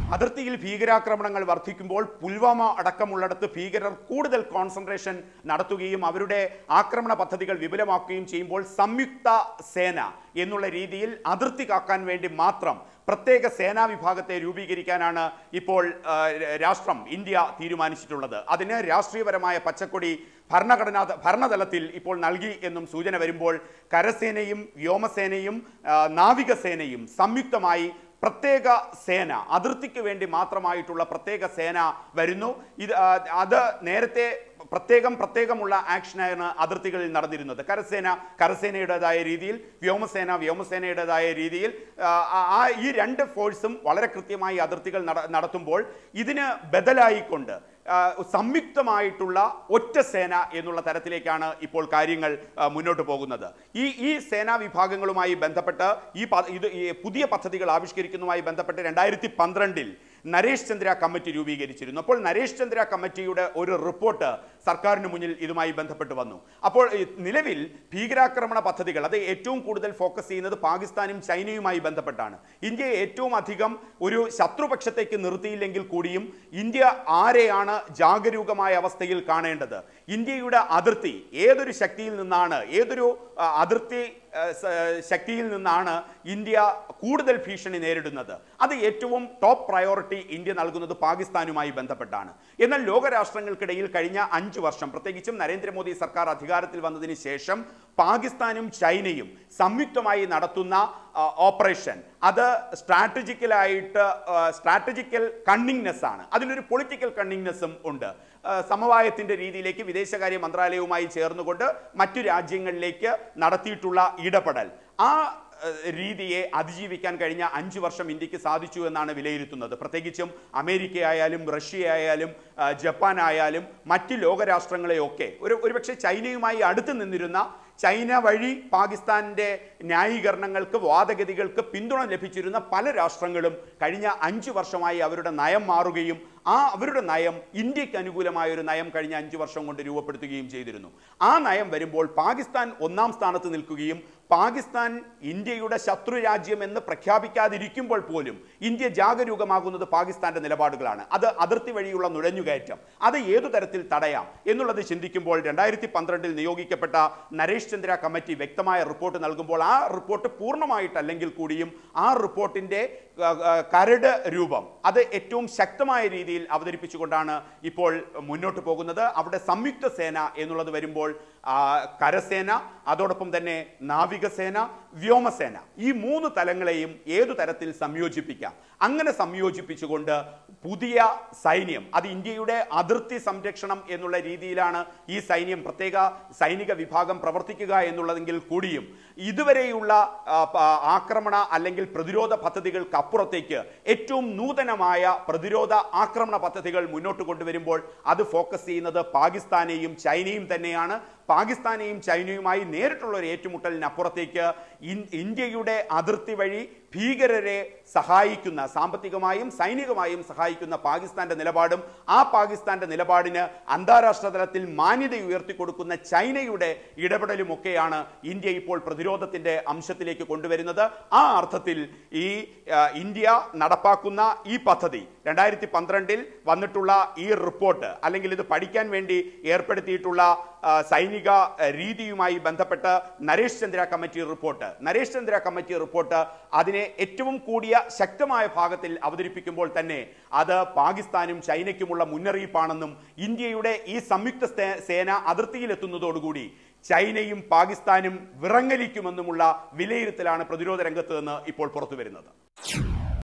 അതിർത്തിയിൽ ഭീകരാക്രമണങ്ങൾ വർദ്ധിക്കുമ്പോൾ പുൽവാമ അടക്കമുള്ളിടത്ത് ഭീകരർ കൂടുതൽ കോൺസെൻട്രേഷൻ നടത്തുകയും അവരുടെ ആക്രമണ പദ്ധതികൾ വിപുലമാക്കുകയും ചെയ്യുമ്പോൾ സംയുക്ത സേന എന്നുള്ള രീതിയിൽ അതിർത്തി കാക്കാൻ വേണ്ടി മാത്രം പ്രത്യേക സേനാ വിഭാഗത്തെ രൂപീകരിക്കാനാണ് ഇപ്പോൾ ആ, രാഷ്ട്രം ഇന്ത്യ തീരുമാനിച്ചിട്ടുള്ളത് അതിന് രാഷ്ട്രീയപരമായ പച്ചക്കൊടി ഭരണഘടനാ ഭരണതലത്തിൽ ഇപ്പോൾ നൽകി എന്നും സൂചന വരുമ്പോൾ കരസേനയും വ്യോമസേനയും ആ, നാവികസേനയും സംയുക്തമായി പ്രത്യേക സേന അതിർത്തിക്ക് വേണ്ടി മാത്രമായിട്ടുള്ള പ്രത്യേക സേന വരുന്നു ഇത് ആ, അത് നേരത്തെ പ്രത്യേകം പ്രത്യേകമുള്ള ആക്ഷനാണ് അതിർത്തികളിൽ നടന്നിരുന്നത് കരസേന കരസേനയുടേതായ രീതിയിൽ വ്യോമസേന വ്യോമസേനയുടേതായ രീതിയിൽ ആ, ആ ഈ രണ്ട് ഫോഴ്സും വളരെ കൃത്യമായി അതിർത്തികൾ നട- നടത്തുമ്പോൾ ഇതിന് ബദലായിക്കൊണ്ട് ആ, സംയുക്തമായിട്ടുള്ള ഒറ്റ സേന എന്നുള്ള തരത്തിലേക്കാണ് ഇപ്പോൾ കാര്യങ്ങൾ ആ, മുന്നോട്ട് പോകുന്നത് ഈ ഈ സേനാ വിഭാഗങ്ങളുമായി ബന്ധപ്പെട്ട് ഈ പ- ഇത് ഈ പുതിയ പദ്ധതികൾ ആവിഷ്കരിക്കുന്നതുമായി ബന്ധപ്പെട്ട് രണ്ടായിരത്തി പന്ത്രണ്ടിൽ നരേഷ് ചന്ദ്ര കമ്മിറ്റി രൂപീകരിച്ചിരുന്നു അപ്പോൾ നരേഷ് ചന്ദ്ര കമ്മിറ്റിയുടെ ഒരു റിപ്പോർട്ട് സർക്കാരിന് മുന്നിൽ ഇതുമായി ബന്ധപ്പെട്ട് വന്നു അപ്പോൾ ഈ നിലവിൽ ഭീകരാക്രമണ പദ്ധതികൾ അത് ഏറ്റവും കൂടുതൽ ഫോക്കസ് ചെയ്യുന്നത് പാകിസ്ഥാനും ചൈനയുമായി ബന്ധപ്പെട്ടാണ് ഇന്ത്യയെ ഏറ്റവും അധികം ഒരു ശത്രുപക്ഷത്തേക്ക് നിർത്തിയില്ലെങ്കിൽ കൂടിയും ഇന്ത്യ ആരെയാണ് ജാഗരൂകമായ അവസ്ഥയിൽ കാണേണ്ടത് ഇന്ത്യയുടെ അതിർത്തി ഏതൊരു ശക്തിയിൽ നിന്നാണ് ഏതൊരു ആ, അതിർത്തി ആ, സ- ശക്തിയിൽ നിന്നാണ് ഇന്ത്യ കൂടുതൽ ഭീഷണി നേരിടുന്നത് അത് ഏറ്റവും ടോപ്പ് പ്രയോറിറ്റി ഇന്ത്യ നൽകുന്നത് പാകിസ്ഥാനുമായി ബന്ധപ്പെട്ടാണ് എന്നാൽ ലോകരാഷ്ട്രങ്ങൾക്കിടയിൽ കഴിഞ്ഞ അഞ്ചു വർഷം പ്രത്യേകിച്ചും നരേന്ദ്രമോദി സർക്കാർ അധികാരത്തിൽ വന്നതിന് ശേഷം പാകിസ്ഥാനും ചൈനയും സംയുക്തമായി നടത്തുന്ന ആ, ഓപ്പറേഷൻ അത് സ്ട്രാറ്റജിക്കലായിട്ട് സ്ട്രാറ്റജിക്കൽ കണ്ണിങ്നെസ് ആണ് അതിലൊരു പൊളിറ്റിക്കൽ കണ്ണിങ്നെസ്സും ഉണ്ട് ആ, സമവായത്തിന്റെ രീതിയിലേക്ക് വിദേശകാര്യ മന്ത്രാലയവുമായി ചേർന്നുകൊണ്ട് മറ്റു രാജ്യങ്ങളിലേക്ക് നടത്തിയിട്ടുള്ള ഇടപെടൽ ആ ഏഹ് രീതിയെ അതിജീവിക്കാൻ കഴിഞ്ഞ അഞ്ചു വർഷം ഇന്ത്യക്ക് സാധിച്ചു എന്നാണ് വിലയിരുത്തുന്നത് പ്രത്യേകിച്ചും അമേരിക്ക ആയാലും റഷ്യ ആയാലും ആ, ജപ്പാൻ ആയാലും മറ്റ് ലോകരാഷ്ട്രങ്ങളെയൊക്കെ ഒരു ഒരുപക്ഷെ ചൈനയുമായി അടുത്ത് നിന്നിരുന്ന ചൈന വഴി പാകിസ്ഥാന്റെ ന്യായീകരണങ്ങൾക്ക് വാദഗതികൾക്ക് പിന്തുണ ലഭിച്ചിരുന്ന പല രാഷ്ട്രങ്ങളും കഴിഞ്ഞ അഞ്ചു വർഷമായി അവരുടെ നയം മാറുകയും ആ അവരുടെ നയം ഇന്ത്യക്ക് അനുകൂലമായ ഒരു നയം കഴിഞ്ഞ അഞ്ചു വർഷം കൊണ്ട് രൂപപ്പെടുത്തുകയും ചെയ്തിരുന്നു ആ നയം വരുമ്പോൾ പാകിസ്ഥാൻ ഒന്നാം സ്ഥാനത്ത് നിൽക്കുകയും പാകിസ്ഥാൻ ഇന്ത്യയുടെ ശത്രു രാജ്യം എന്ന് പ്രഖ്യാപിക്കാതിരിക്കുമ്പോൾ പോലും ഇന്ത്യ ജാഗരൂകമാകുന്നത് പാകിസ്ഥാന്റെ നിലപാടുകളാണ് അത് അതിർത്തി വഴിയുള്ള നുഴഞ്ഞുകയറ്റം അത് ഏതു തരത്തിൽ തടയാം എന്നുള്ളത് ചിന്തിക്കുമ്പോൾ രണ്ടായിരത്തി പന്ത്രണ്ടിൽ നിയോഗിക്കപ്പെട്ട നരേഷ് ചന്ദ്ര കമ്മിറ്റി വ്യക്തമായ റിപ്പോർട്ട് നൽകുമ്പോൾ ആ റിപ്പോർട്ട് പൂർണ്ണമായിട്ടല്ലെങ്കിൽ കൂടിയും ആ റിപ്പോർട്ടിന്റെ ആ, ആ, കരട് രൂപം അത് ഏറ്റവും ശക്തമായ രീതിയിൽ അവതരിപ്പിച്ചുകൊണ്ടാണ് ഇപ്പോൾ മുന്നോട്ട് പോകുന്നത് അവിടെ സംയുക്ത സേന എന്നുള്ളത് വരുമ്പോൾ ആ, കരസേന അതോടൊപ്പം തന്നെ നാവികസേന വ്യോമസേന ഈ മൂന്ന് തലങ്ങളെയും ഏതു തരത്തിൽ സംയോജിപ്പിക്കാം അങ്ങനെ സംയോജിപ്പിച്ചുകൊണ്ട് പുതിയ സൈന്യം അത് ഇന്ത്യയുടെ അതിർത്തി സംരക്ഷണം എന്നുള്ള രീതിയിലാണ് ഈ സൈന്യം പ്രത്യേക സൈനിക വിഭാഗം പ്രവർത്തിക്കുക എന്നുള്ളതെങ്കിൽ കൂടിയും ഇതുവരെയുള്ള ആ, പ- ആക്രമണ അല്ലെങ്കിൽ പ്രതിരോധ പദ്ധതികൾക്ക് അപ്പുറത്തേക്ക് ഏറ്റവും നൂതനമായ പ്രതിരോധ ആക്രമണ പദ്ധതികൾ മുന്നോട്ട് കൊണ്ടുവരുമ്പോൾ അത് ഫോക്കസ് ചെയ്യുന്നത് പാകിസ്ഥാനെയും ചൈനയും തന്നെയാണ് പാകിസ്ഥാനെയും ചൈനയുമായി നേരിട്ടുള്ള ഒരു ഏറ്റുമുട്ടലിനപ്പുറത്തേക്ക് ഇൻ- ഇന്ത്യയുടെ അതിർത്തി വഴി ഭീകരരെ സഹായിക്കുന്ന സാമ്പത്തികമായും സൈനികമായും സഹായിക്കുന്ന പാകിസ്ഥാന്റെ നിലപാടും ആ പാകിസ്ഥാന്റെ നിലപാടിന് അന്താരാഷ്ട്ര തലത്തിൽ മാന്യത ഉയർത്തിക്കൊടുക്കുന്ന ചൈനയുടെ ഇടപെടലുമൊക്കെയാണ് ഇന്ത്യ ഇപ്പോൾ പ്രതിരോധത്തിന്റെ അംശത്തിലേക്ക് കൊണ്ടുവരുന്നത് ആ അർത്ഥത്തിൽ ഈ ആ, ഇന്ത്യ നടപ്പാക്കുന്ന ഈ പദ്ധതി രണ്ടായിരത്തി പന്ത്രണ്ടിൽ വന്നിട്ടുള്ള ഈ റിപ്പോർട്ട് അല്ലെങ്കിൽ ഇത് പഠിക്കാൻ വേണ്ടി ഏർപ്പെടുത്തിയിട്ടുള്ള ആ, സൈനിക ആ, രീതിയുമായി ബന്ധപ്പെട്ട് Naresh Chandra committee report Naresh Chandra committee report അതിനെ ഏറ്റവും കൂടിയ ശക്തമായ ഭാഗത്തിൽ അവതരിപ്പിക്കുമ്പോൾ തന്നെ അത് പാകിസ്ഥാനും ചൈനയ്ക്കുമുള്ള മുന്നറിയിപ്പാണെന്നും ഇന്ത്യയുടെ ഈ സംയുക്ത സേ- സേന അതിർത്തിയിലെത്തുന്നതോടുകൂടി ചൈനയും പാകിസ്ഥാനും വിറങ്ങലിക്കുമെന്നുമുള്ള വിലയിരുത്തലാണ് പ്രതിരോധ രംഗത്ത് നിന്ന് ഇപ്പോൾ പുറത്തു വരുന്നത്